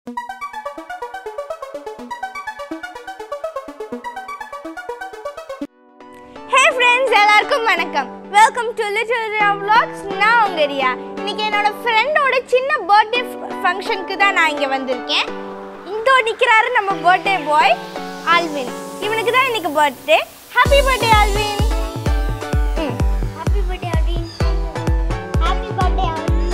Hey friends எல்லாருக்கும் வணக்கம் welcome to little vlogs நான் உங்க ரியா இன்னைக்கு என்னோட ஃப்ரெண்டோட சின்ன பர்த்டே ஃபங்க்ஷனுக்கு தான் நான் இங்கே வந்திருக்கேன் இங்கே நிற்கிறாரு நம்ம பர்த்டே பாய் ஆல்வின் இவனுக்கு தான் இன்னைக்கு பர்த்டே ஹாப்பி பர்த்டே ஆல்வின் ம் Happy birthday, Arvin. Happy birthday, Arvin.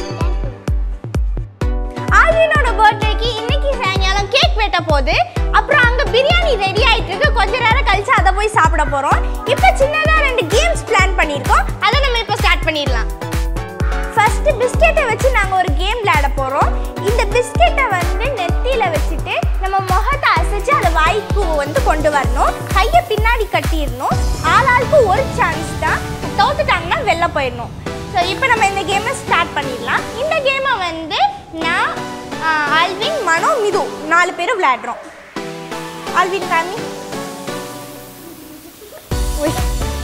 ஆல்வினோட பர்த்டேக்கு இன்னைக்கு சாயங்காலம் கேக் வெட்ட போகுது அப்புறம் அங்க பிரியாணி ரெடி ஆயிட்டு இருக்கு கொஞ்ச நேரம் கழிச்சு அதை போய் சாப்பிட போறோம் இப்போ சின்னதா ரெண்டு கேம்ஸ் பிளான் பண்ணியிருக்கோம் அதை நம்ம இப்போ ஸ்டார்ட் பண்ணிடலாம் ஃபர்ஸ்ட் பிஸ்கெட்டை வச்சு நாங்க ஒரு கேம் விளையாட போறோம் இந்த பிஸ்கெட்டை வந்து நெத்தியில வச்சுட்டு நம்ம முகத்தை அசைச்சு அதை வாய்க்கு வந்து கொண்டு வரணும் கையை பின்னாடி கட்டிடணும் ஆளாளுக்கு ஒரு சான்ஸ் தான் தோத்துட்டாங்கன்னா வெளில போயிடணும் ஸோ இப்போ நம்ம இந்த கேமை ஸ்டார்ட் பண்ணிடலாம் இந்த கேமை வந்து நான் ஆஹ், ஆல்வின் மனோ மிது நாலு பேரும் விளையாடுறோம் ஆல்வின் காமி ஒய்.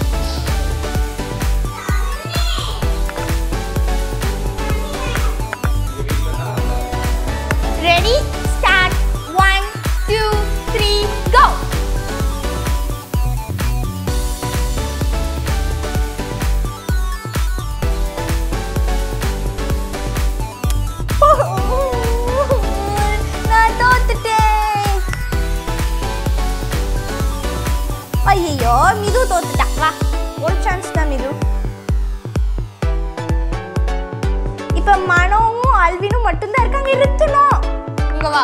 Ready, start. One, two, three, go. நான் தோத்துட்டேன் ஐயோ மிது தோத்துட்டா வா ஒரு சான்ஸ் தான் மிது இப்ப மனோவும் அல்வினும் மட்டும்தான் இருக்காங்க இருத்தணும் இங்க வா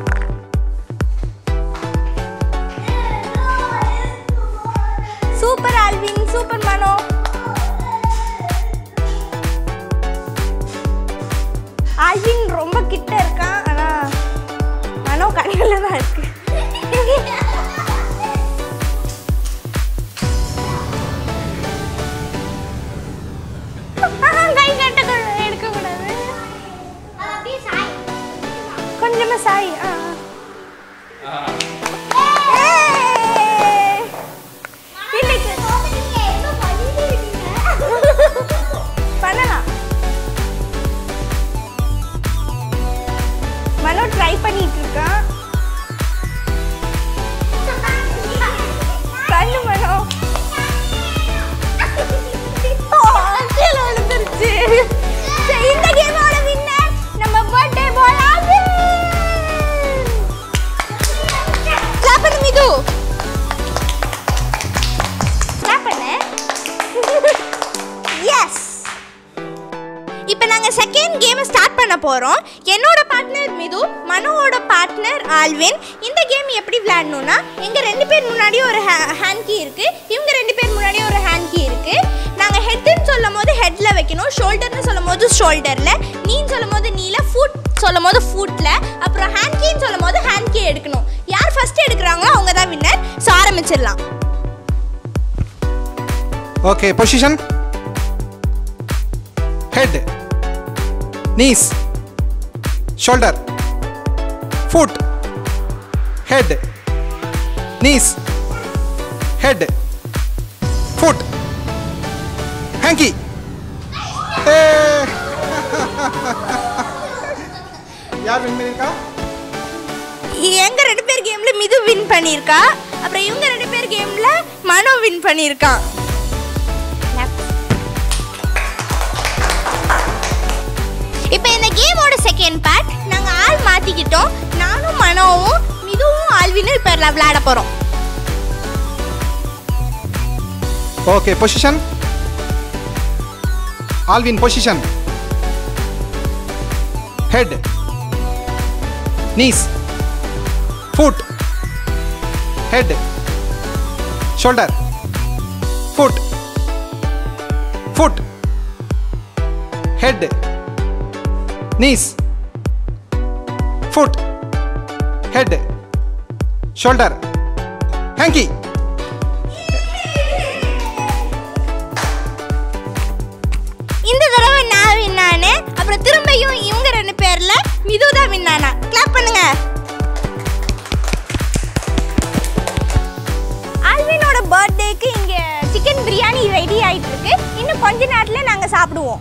super Alvin super Mano Alvin ரொம்ப கிட்ட இருக்கான் ஆனா மனோ கண்ணில் தான் இருக்கு ஆஹா, கை கட்ட எடுக்க கூடாது அது அப்படியே சாய். கொஞ்சமா சாய் ஆ ஆ. ஏய். இன்னைக்கு தோத்துட்டீங்க. ஏதோ பண்ணிட்டு இருக்கீங்க. பண்ணலாம் மனோ ட்ரை பண்ணிட்டு இருக்கான் கண்ணு மனோ ஓ, கீழே விழுந்துருச்சு சரி, இந்த கேமோட வின்னர் நம்ம பர்த்டே பாய் ஆல்வின் கிளாப் பண்ணு மிது கிளாப் பண்ணு எஸ் இப்போ நாங்கள் செகண்ட் கேமை ஸ்டார்ட் பண்ண போகிறோம் என்னோட பார்ட்னர் மிது மனோவோட பார்ட்னர் ஆல்வின் இந்த கேம் எப்படி விளையாடணும்னா எங்கள் ரெண்டு பேர் முன்னாடி ஒரு ஹேண்ட் கீ இருக்குது இவங்க ரெண்டு பேர் முன்னாடி ஒரு ஹேண்ட் கீ இருக்குது நாங்கள் ஹெட்டுன்னு சொல்லும் போது ஹெட்டில் வைக்கணும் ஷோல்டர்னு சொல்லும் போது ஷோல்டரில் நீன்னு சொல்லும் போது நீல ஃபுட் சொல்லும் போது ஃபுட்டில் அப்புறம் ஹேண்ட் கீன்னு சொல்லும் போது ஹேண்ட் கீ எடுக்கணும் யார் ஃபர்ஸ்ட் எடுக்கிறாங்களோ அவங்க தான் வின்னர் ஸோ ஆரம்பிச்சிடலாம் Okay, position. Head. Knees. Shoulder. Foot. Head. Knees. Head. Foot. Hanky. Hey. யார் வின் பண்ணியிருக்கா எங்க ரெண்டு பேர் கேம்ல மிது வின் பண்ணியிருக்கா அப்புறம் இவங்க ரெண்டு பேர் கேம்ல மனோ வின் பண்ணியிருக்கான் இப்போ இந்த கேமோட செகண்ட் பார்ட் நாங்க ஆள் மாத்திக்கிட்டோம் நானும் மனோவும் மிதுவும் ஆல்வினும் இப்போ விளையாட போறோம் Okay, position. Alvin, position. Head. Knees. Foot. Head. Shoulder. Foot. Foot. Head. Knees. Foot. Head. Shoulder. Hanky. இந்த தடவை நான் வின்னானு அப்புறம் திரும்பியும் இவங்க ரெண்டு பேர்ல மிது தான் வின்னானா கிளாப் பண்ணுங்க ஆல்வினோட பர்த்டேக்கு இங்க சிக்கன் பிரியாணி ரெடி ஆயிட்டு இருக்கு இன்னும் கொஞ்ச நேரத்துல நாங்க சாப்பிடுவோம்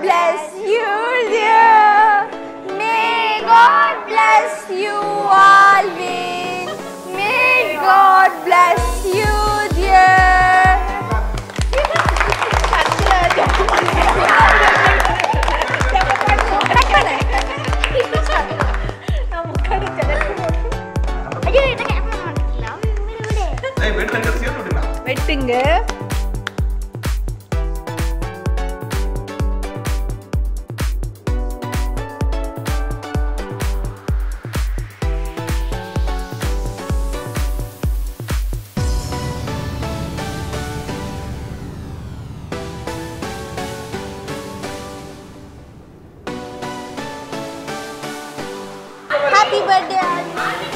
bless you, dear. May God bless you always. May God bless you, dear. ஐயோ இதை கேட்க மாட்டேங்களா விடு விடு வெட்டுங்க Happy birthday, Alvin.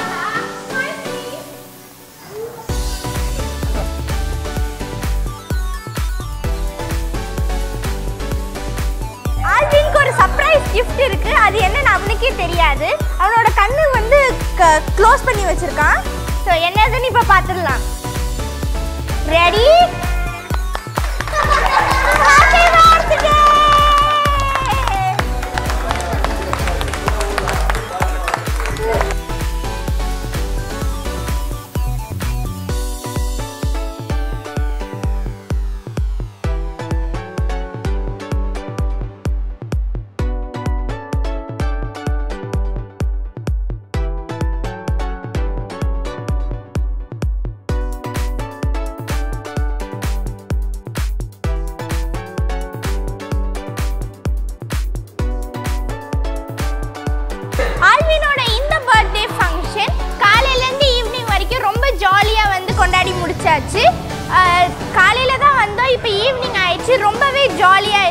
ஆல்வின்க்கு ஒரு சர்ப்ரைஸ் gift இருக்கு அது என்னன்னு அவனுக்கே தெரியாது அவனோட கண்ணு வந்து க்ளோஸ் பண்ணி வச்சிருக்கான் ஸோ என்னதுன்னு இப்போ பார்த்துடலாம் ரெடி ஹாப்பி பர்த்டே ஆல்வினோட இந்த பர்த்டே ஃபங்க்ஷன் காலையிலேருந்து ஈவினிங் வரைக்கும் ரொம்ப ஜாலியாக வந்து கொண்டாடி முடிச்சாச்சு காலையில் தான் வந்தோம் இப்போ ஈவினிங் ஆயிடுச்சு ரொம்பவே ஜாலியாக